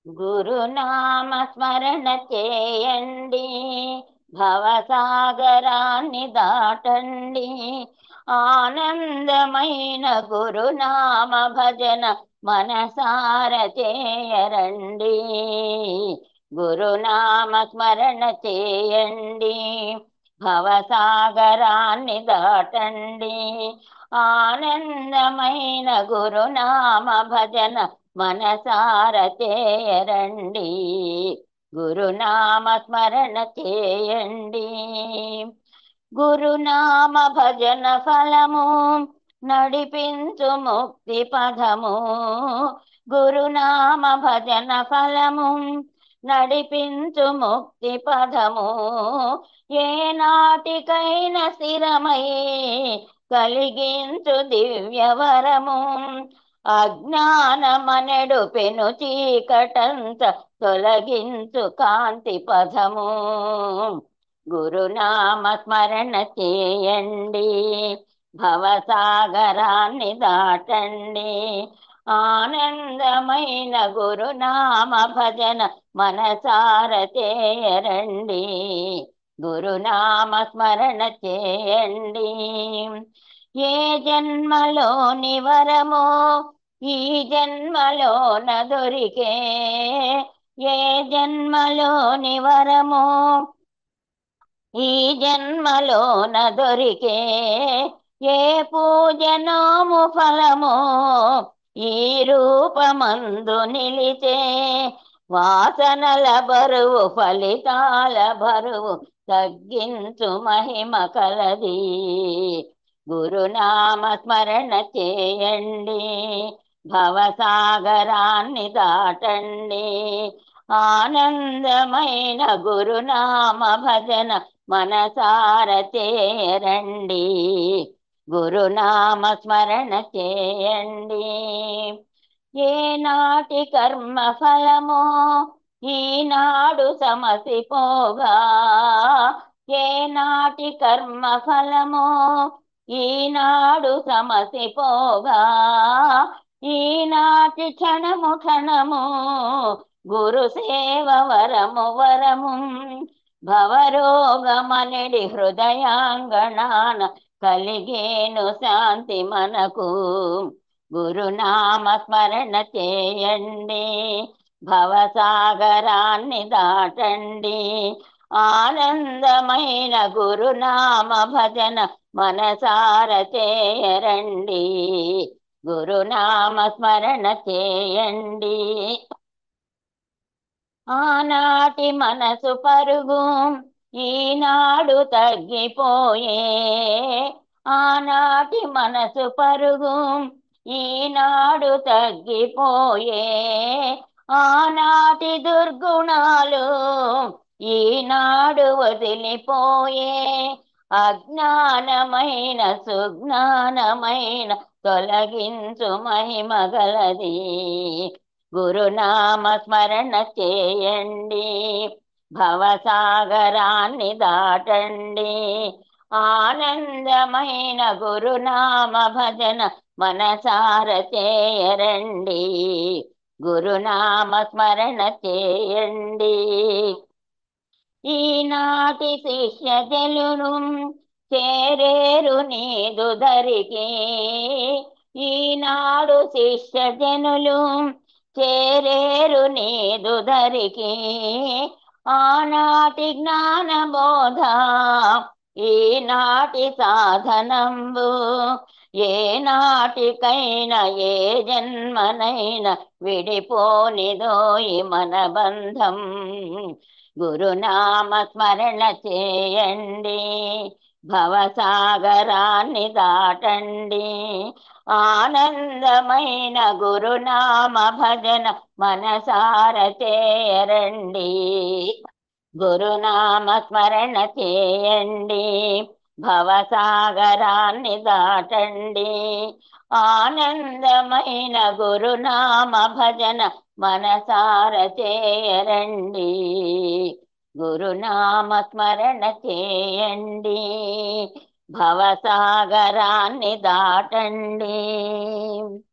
గురునామ స్మరణ చేయండి భవసాగరాన్ని దాటండి ఆనందమైన గురునామ భజన మనసార చేయరండి గురునామ స్మరణ చేయండి భవసాగరాన్ని దాటండి ఆనందమైన గురునామ భజన మనసార చేయరండి గురునామ స్మరణ చేయండి గురునామ భజన ఫలము నడిపించు ముక్తి పదము గురునామ భజన ఫలము నడిపించు ముక్తి పదము ఏ నాటికైన స్థిరమై కలిగించు దివ్యవరము అజ్ఞానమనెడు పెను చీకటంత తొలగించు కాంతి పదము గురునామ స్మరణ చేయండి భవసాగరాన్ని దాటండి ఆనందమైన గురునామ భజన మనసార చేయరండి గురునామ స్మరణ చేయండి ఏ జన్మలోని వరమో ఈ జన్మలోన దొరికే ఏ జన్మలోని వరమో ఈ జన్మలోన దొరికే ఏ పూజనోము ఫలమో ఈ రూపమందు నిలిచే వాసనల బరువు ఫలితాల బరువు తగ్గించు మహిమ కలది గురునామ స్మరణ చేయండి భవసాగరాన్ని దాటండి ఆనందమైన గురునామ భజన మనసార చేరండి గురునామ స్మరణ చేయండి ఏనాటి కర్మ ఫలమో ఈనాడు సమసిపోగా ఏనాటి కర్మ ఫలమో ఈనాడు సమసిపోగా ఈనాటి క్షణము క్షణము గురు సేవ వరము వరము భవరోగమనడి హృదయాంగణాన కలిగేను శాంతి మనకు గురునామ స్మరణ చేయండి భవసాగరాన్ని దాటండి ఆనందమైన గురునామ భజన మనసార చేయరండి గురునామ స్మరణ చేయండి ఆనాటి మనసు పరుగు ఈనాడు తగ్గిపోయే ఆనాటి మనసు పరుగు ఈనాడు తగ్గిపోయే ఆనాటి దుర్గుణాలు ఈనాడు వదిలిపోయే అజ్ఞానమైన సుజ్ఞానమైన తొలగించు మహిమగలది గురునామ స్మరణ చేయండి భవసాగరాన్ని దాటండి ఆనందమైన గురునామ భజన మనసార చేయరండి గురునామ స్మరణ చేయండి ఈనాటి శిష్య జలును చేరేరు నీదు దరికి ఈనాడు శిష్య జనులు చేరేరు నీదు దరికి ఆనాటి జ్ఞానబోధ ఈనాటి సాధనంబు ఏ నాటికైనా ఏ జన్మనైనా విడిపోనిదోయి మన బంధం గురునామ స్మరణ చేయండి భవసాగరాన్ని దాటండి ఆనందమైన గురునామ భజన మనసార చేయరండి గురునామ స్మరణ చేయండి భవసాగరాన్ని దాటండి ఆనందమైన గురునామ భజన మనసార చేయరండి గురునామ స్మరణ చేయండి భవసాగరాన్ని దాటండి